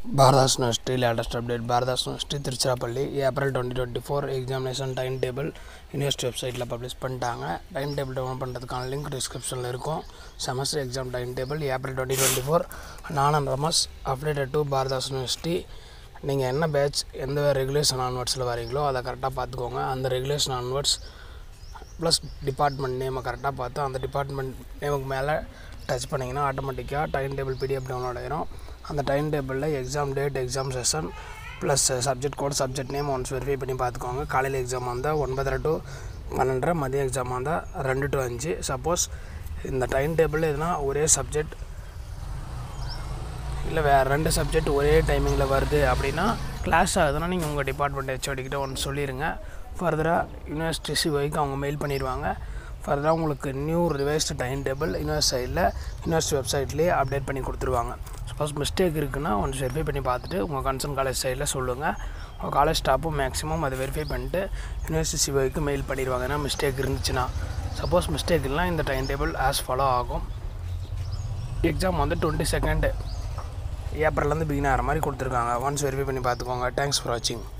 பாரதாஸ் university latest update Bharathidasan university Tiruchirappalli April twenty twenty four examination time table university வெப்சைட்டில் publish பண்ணிட்டாங்க time table download பண்ணுறதுக்கான link டிஸ்கிரிப்ஷனில் இருக்கும் semester exam time table April twenty twenty four நானன் ரமஸ் updated to Bharathidasan university நீங்கள் என்ன batch எந்த ரெகுலேஷன் ஆன்வர்ட்ஸில் வரீங்களோ அதை கரெக்டாக பார்த்துக்கோங்க அந்த ரெகுலேஷன் ஆன்வர்ட்ஸ் ப்ளஸ் டிபார்ட்மெண்ட் நேமை கரெக்டாக பார்த்து அந்த டிபார்ட்மெண்ட் நேமுக்கு மேலே டச் பண்ணிங்கன்னா ஆட்டோமேட்டிக்காக டைம் டேபிள் பிடிஎஃப் டவுன்லோட் ஆயிரும் அந்த டைம் டேபிளில் exam date exam session plus subject code subject name once verify பண்ணி பார்த்துக்கோங்க காலையில் எக்ஸாம் வந்தால் ஒன்பதரை டு பன்னெண்டரை மதியம் எக்ஸாம் வந்தால் ரெண்டு டு அஞ்சு சப்போஸ் இந்த டைம் டேபிள் எதுனா ஒரே சப்ஜெக்ட் இல்லை வேறு ரெண்டு சப்ஜெக்ட் ஒரே டைமிங்கில் வருது அப்படின்னா கிளாஸ் ஆகுதுன்னா நீங்கள் உங்கள் டிபார்ட்மெண்ட் ஹெச்ஓடிக்கிட்ட ஒன்று சொல்லிடுங்க ஃபர்தராக யூனிவர்சிட்டி சிஓக்கு அவங்க மெயில் பண்ணிடுவாங்க ஃபர்தராக உங்களுக்கு நியூ ரிவைஸ்டு டைம் டேபிள் யூனிவர்ஸ் சைடில் யூனிவர்சிட்டி வெப்சைட்லேயே அப்டேட் பண்ணி கொடுத்துருவாங்க சப்போஸ் மிஸ்டேக் இருக்குன்னா ஒன்று வெரிஃபை பண்ணி பார்த்துட்டு உங்கள் கன்சர்ன் காலேஜ் சைடில் சொல்லுங்கள் உங்கள் காலேஜ் ஸ்டாஃபும் மேக்ஸிமம் அதை வெரிஃபை பண்ணிட்டு யூனிவர்சிட்டி சிஓக்கு மெயில் பண்ணிடுவாங்க ஏன்னா மிஸ்டேக் இருந்துச்சுன்னா சப்போஸ் மிஸ்டேக் இல்லைனா இந்த டைம் டேபிள் ஆஸ் ஃபாலோ ஆகும் எக்ஸாம் வந்து டுவெண்ட்டி செகண்டு ஏப்ரல்லேருந்து பிகின் ஆகிற மாதிரி கொடுத்துருக்காங்க ஒன்ஸ் வெரிஃபை பண்ணி பார்த்துக்கோங்க தேங்க்ஸ் ஃபார் வாட்சிங்